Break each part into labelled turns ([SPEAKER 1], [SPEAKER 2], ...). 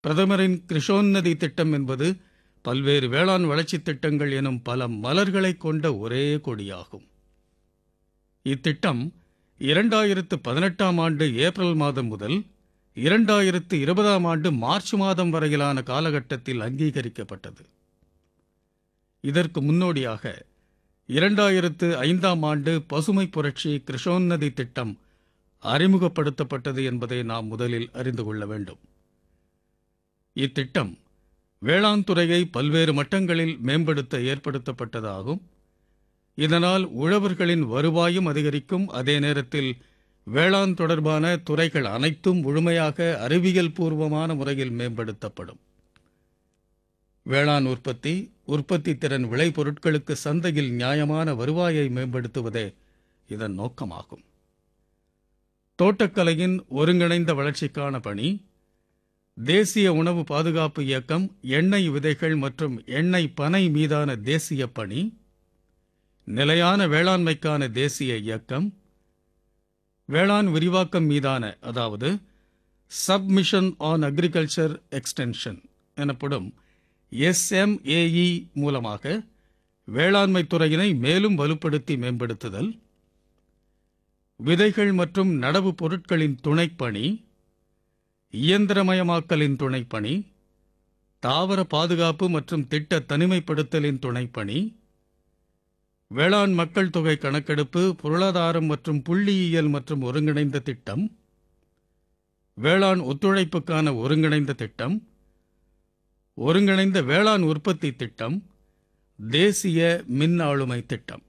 [SPEAKER 1] பிரதமரின் கிருஷோன்னதி திட்டம் என்பது பல்வேறு வேளாண் வளர்ச்சித் திட்டங்கள் எனும் பல மலர்களைக் கொண்ட ஒரே கொடியாகும் இத்திட்டம் இரண்டாயிரத்து பதினெட்டாம் ஆண்டு ஏப்ரல் மாதம் முதல் இரண்டாயிரத்து இருபதாம் ஆண்டு மார்ச் மாதம் வரையிலான காலகட்டத்தில் அங்கீகரிக்கப்பட்டது இதற்கு முன்னோடியாக இரண்டாயிரத்து ஐந்தாம் ஆண்டு பசுமை புரட்சி கிருஷோன்னதி திட்டம் அறிமுகப்படுத்தப்பட்டது என்பதை நாம் முதலில் அறிந்து கொள்ள வேண்டும் இத்திட்டம் வேளாண் துறையை பல்வேறு மட்டங்களில் மேம்படுத்த ஏற்படுத்தப்பட்டதாகும் இதனால் உழவர்களின் வருவாயும் அதிகரிக்கும் அதே நேரத்தில் வேளாண் தொடர்பான துறைகள் அனைத்தும் முழுமையாக அறிவியல் பூர்வமான முறையில் மேம்படுத்தப்படும் வேளாண் உற்பத்தி உற்பத்தி திறன் விளைபொருட்களுக்கு சந்தையில் நியாயமான வருவாயை மேம்படுத்துவதே இதன் நோக்கமாகும் தோட்டக்கலையின் ஒருங்கிணைந்த வளர்ச்சிக்கான பணி தேசிய உணவு பாதுகாப்பு இயக்கம் எண்ணெய் விதைகள் மற்றும் எண்ணெய் பனை மீதான தேசிய பணி நிலையான வேளாண்மைக்கான தேசிய இயக்கம் வேளாண் விரிவாக்கம் மீதான அதாவது சப்மிஷன் ஆன் அக்ரிகல்ச்சர் எக்ஸ்டென்ஷன் எனப்படும் எஸ்எம்ஏஇ மூலமாக வேளாண்மை துறையினை மேலும் வலுப்படுத்தி மேம்படுத்துதல் விதைகள் மற்றும் நடவு பொருட்களின் துணைப்பணி இயந்திரமயமாக்கலின் துணைப்பணி தாவர பாதுகாப்பு மற்றும் திட்ட தனிமைப்படுத்தலின் துணைப்பணி வேளாண் மக்கள் தொகை கணக்கெடுப்பு பொருளாதாரம் மற்றும் புள்ளியியல் மற்றும் ஒருங்கிணைந்த திட்டம் வேளாண் ஒத்துழைப்புக்கான ஒருங்கிணைந்த திட்டம் ஒருங்கிணைந்த வேளாண் உற்பத்தி திட்டம் தேசிய மின் ஆளுமை திட்டம்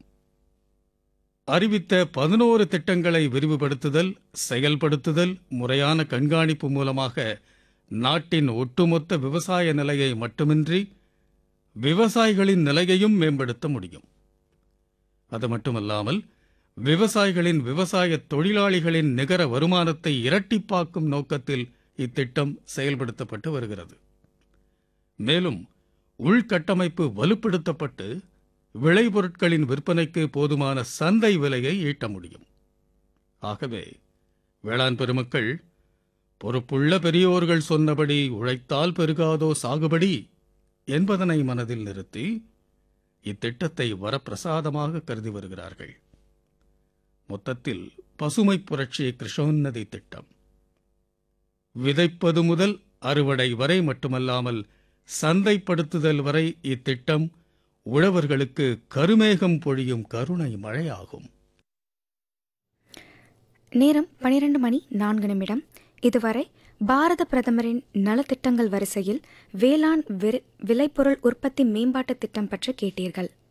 [SPEAKER 1] அறிவித்த பதினோரு திட்டங்களை விரிவுபடுத்துதல் செயல்படுத்துதல் முறையான கண்காணிப்பு மூலமாக நாட்டின் ஒட்டுமொத்த விவசாய நிலையை மட்டுமின்றி விவசாயிகளின் நிலையையும் மேம்படுத்த முடியும் அது மட்டுமல்லாமல் விவசாயிகளின் விவசாய தொழிலாளிகளின் நிகர வருமானத்தை இரட்டிப்பாக்கும் நோக்கத்தில் இத்திட்டம் செயல்படுத்தப்பட்டு வருகிறது மேலும் உள்கட்டமைப்பு வலுப்படுத்தப்பட்டு விளைபொருட்களின் விற்பனைக்கு போதுமான சந்தை விலையை ஈட்ட முடியும் ஆகவே வேளாண் பெருமக்கள் பொறுப்புள்ள பெரியோர்கள் சொன்னபடி உழைத்தால் பெருகாதோ சாகுபடி என்பதனை மனதில் நிறுத்தி இத்திட்டத்தை வரப்பிரசாதமாக கருதி வருகிறார்கள் மொத்தத்தில் பசுமை புரட்சி கிருஷோன்னதி திட்டம் விதைப்பது முதல் அறுவடை வரை மட்டுமல்லாமல் சந்தைப்படுத்துதல் வரை இத்திட்டம் உழவர்களுக்கு கருமேகம் பொழியும் கருணை மழையாகும்
[SPEAKER 2] நேரம் பனிரெண்டு மணி நான்கு நிமிடம் இதுவரை பாரத பிரதமரின் நலத்திட்டங்கள் வரிசையில் வேளாண் விரி- விளைபொருள் உற்பத்தி மேம்பாட்டு திட்டம் பற்றி கேட்டீர்கள்